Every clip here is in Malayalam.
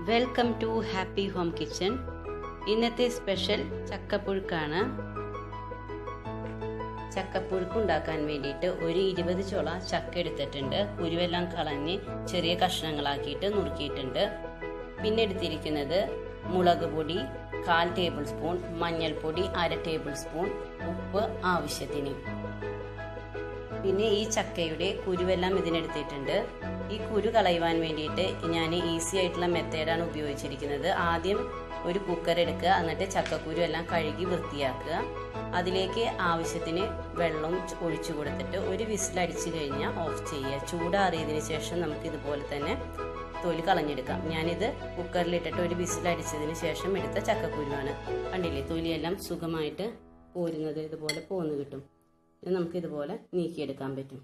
welcome to happy home kitchen ഇന്നത്തെ സ്പെഷ്യൽ ചക്കപ്പുഴുക്കാണ് ചക്കപ്പുഴുക്ക് ഉണ്ടാക്കാൻ വേണ്ടിയിട്ട് ഒരു ഇരുപത് ചുള ചക്ക എടുത്തിട്ടുണ്ട് കുരുവെല്ലാം കളഞ്ഞ് ചെറിയ കഷ്ണങ്ങളാക്കിയിട്ട് നുറുക്കിയിട്ടുണ്ട് പിന്നെ എടുത്തിരിക്കുന്നത് മുളക് പൊടി കാൽ ടേബിൾ സ്പൂൺ മഞ്ഞൾപ്പൊടി അര ടേബിൾ സ്പൂൺ ഉപ്പ് ആവശ്യത്തിന് പിന്നെ ഈ ചക്കയുടെ കുരുവെല്ലാം ഇതിനെടുത്തിട്ടുണ്ട് ഈ കുരു കളയുവാൻ വേണ്ടിയിട്ട് ഞാൻ ഈസി ആയിട്ടുള്ള മെത്തേഡാണ് ഉപയോഗിച്ചിരിക്കുന്നത് ആദ്യം ഒരു കുക്കർ എടുക്കുക എന്നിട്ട് ചക്കക്കുരു എല്ലാം കഴുകി വൃത്തിയാക്കുക അതിലേക്ക് ആവശ്യത്തിന് വെള്ളം ഒഴിച്ചു കൊടുത്തിട്ട് ഒരു വിസിലടിച്ചു കഴിഞ്ഞാൽ ഓഫ് ചെയ്യുക ചൂടാറിയതിന് ശേഷം നമുക്ക് ഇതുപോലെ തന്നെ തൊലി കളഞ്ഞെടുക്കാം ഞാനിത് കുക്കറിലിട്ടിട്ട് ഒരു വിസിലടിച്ചതിന് ശേഷം എടുത്ത ചക്കക്കുരുവാണ് കണ്ടില്ലേ തൊലിയെല്ലാം സുഖമായിട്ട് പോരുന്നത് ഇതുപോലെ പോന്നു കിട്ടും ഇത് നമുക്ക് ഇതുപോലെ നീക്കിയെടുക്കാൻ പറ്റും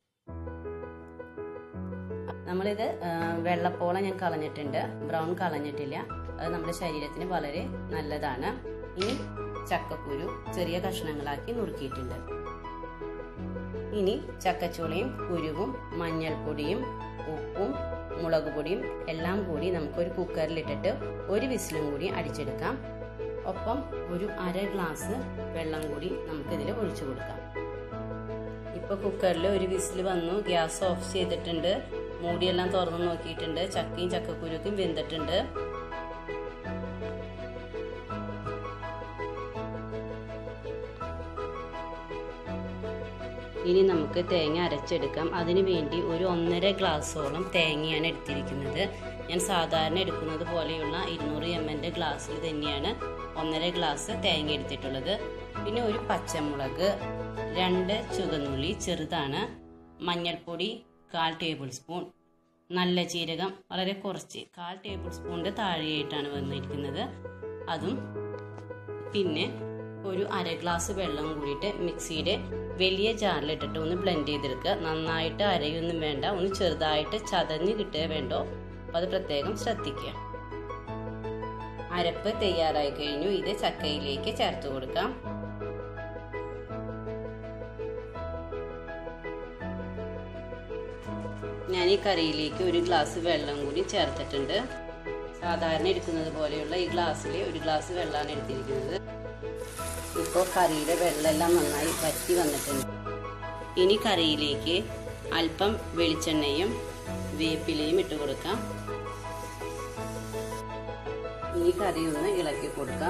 നമ്മളിത് വെള്ളപ്പോളം ഞാൻ കളഞ്ഞിട്ടുണ്ട് ബ്രൗൺ കളഞ്ഞിട്ടില്ല അത് നമ്മുടെ ശരീരത്തിന് വളരെ നല്ലതാണ് ഇനി ചക്കക്കുരു ചെറിയ കഷ്ണങ്ങളാക്കി നുറുക്കിയിട്ടുണ്ട് ഇനി ചക്കച്ചുളയും കുരുവും മഞ്ഞൾപ്പൊടിയും ഉപ്പും മുളക് പൊടിയും എല്ലാം കൂടി നമുക്കൊരു കുക്കറിലിട്ടിട്ട് ഒരു വിസിലും കൂടി അടിച്ചെടുക്കാം ഒപ്പം ഒരു അര ഗ്ലാസ് വെള്ളം കൂടി നമുക്കിതിൽ ഒഴിച്ചു കൊടുക്കാം ഇപ്പൊ കുക്കറിൽ ഒരു വിസിൽ വന്നു ഗ്യാസ് ഓഫ് ചെയ്തിട്ടുണ്ട് മൂടിയെല്ലാം തുറന്നു നോക്കിയിട്ടുണ്ട് ചക്കയും ചക്കക്കുരുക്കും വെന്തിട്ടുണ്ട് ഇനി നമുക്ക് തേങ്ങ അരച്ചെടുക്കാം അതിനു വേണ്ടി ഒരു ഒന്നര ഗ്ലാസ്സോളം തേങ്ങയാണ് എടുത്തിരിക്കുന്നത് ഞാൻ സാധാരണ എടുക്കുന്നത് പോലെയുള്ള ഇരുന്നൂറ് എം എൻ്റെ ഗ്ലാസ്സിൽ തന്നെയാണ് ഒന്നര ഗ്ലാസ് തേങ്ങ എടുത്തിട്ടുള്ളത് പിന്നെ ഒരു പച്ചമുളക് രണ്ട് ചുവന്നുള്ളി ചെറുതാണ് മഞ്ഞൾപ്പൊടി കാൽ ടേബിൾ സ്പൂൺ നല്ല ജീരകം വളരെ കുറച്ച് കാൽ ടേബിൾ സ്പൂണിൻ്റെ താഴെയായിട്ടാണ് വന്നിരിക്കുന്നത് അതും പിന്നെ ഒരു അര ഗ്ലാസ് വെള്ളം കൂടിയിട്ട് മിക്സിയുടെ വലിയ ജാറിലിട്ടിട്ട് ഒന്ന് ബ്ലെൻഡ് ചെയ്തെടുക്കുക നന്നായിട്ട് അരയൊന്നും വേണ്ട ഒന്ന് ചെറുതായിട്ട് ചതഞ്ഞ് കിട്ടുക വേണ്ടോ അപ്പോൾ അത് പ്രത്യേകം ശ്രദ്ധിക്കുക അരപ്പ് തയ്യാറായി കഴിഞ്ഞു ഇത് ചക്കയിലേക്ക് ചേർത്ത് കൊടുക്കാം ഞാൻ ഈ കറിയിലേക്ക് ഒരു ഗ്ലാസ് വെള്ളം കൂടി ചേർത്തിട്ടുണ്ട് സാധാരണ എടുക്കുന്നത് പോലെയുള്ള ഈ ഗ്ലാസ്സിൽ ഒരു ഗ്ലാസ് വെള്ളമാണ് എടുത്തിരിക്കുന്നത് ഇപ്പോൾ കറിയുടെ വെള്ളമെല്ലാം നന്നായി വറ്റി വന്നിട്ടുണ്ട് ഇനി കറിയിലേക്ക് അല്പം വെളിച്ചെണ്ണയും വേപ്പിലയും ഇട്ട് കൊടുക്കാം ഈ കറി ഒന്ന് ഇളക്കി കൊടുക്കാം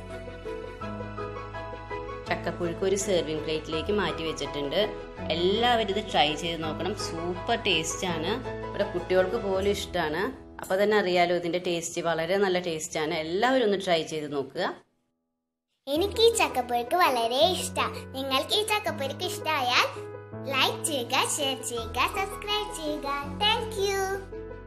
ചക്കപ്പുഴുക്ക് ഒരു സെർവിങ് പ്ലേറ്റിലേക്ക് മാറ്റി വെച്ചിട്ടുണ്ട് എല്ലാവരും ഇത് ട്രൈ ചെയ്ത് നോക്കണം സൂപ്പർ ടേസ്റ്റ് ആണ് ഇവിടെ കുട്ടികൾക്ക് പോലും ഇഷ്ടമാണ് അപ്പോൾ തന്നെ അറിയാലോ ഇതിന്റെ ടേസ്റ്റ് വളരെ നല്ല ടേസ്റ്റ് ആണ് എല്ലാവരും ഒന്ന് ട്രൈ ചെയ്ത് നോക്കുക എനിക്ക് ഈ ചക്കപ്പുഴുക്ക് വളരെ ഇഷ്ടമാണ് നിങ്ങൾക്ക് ഈ ചക്കപ്പുഴുക്ക് ഇഷ്ടമായാൽ ലൈക്ക് ചെയ്യുക ഷെയർ ചെയ്യുക സബ്സ്ക്രൈബ് ചെയ്യുക താങ്ക് യു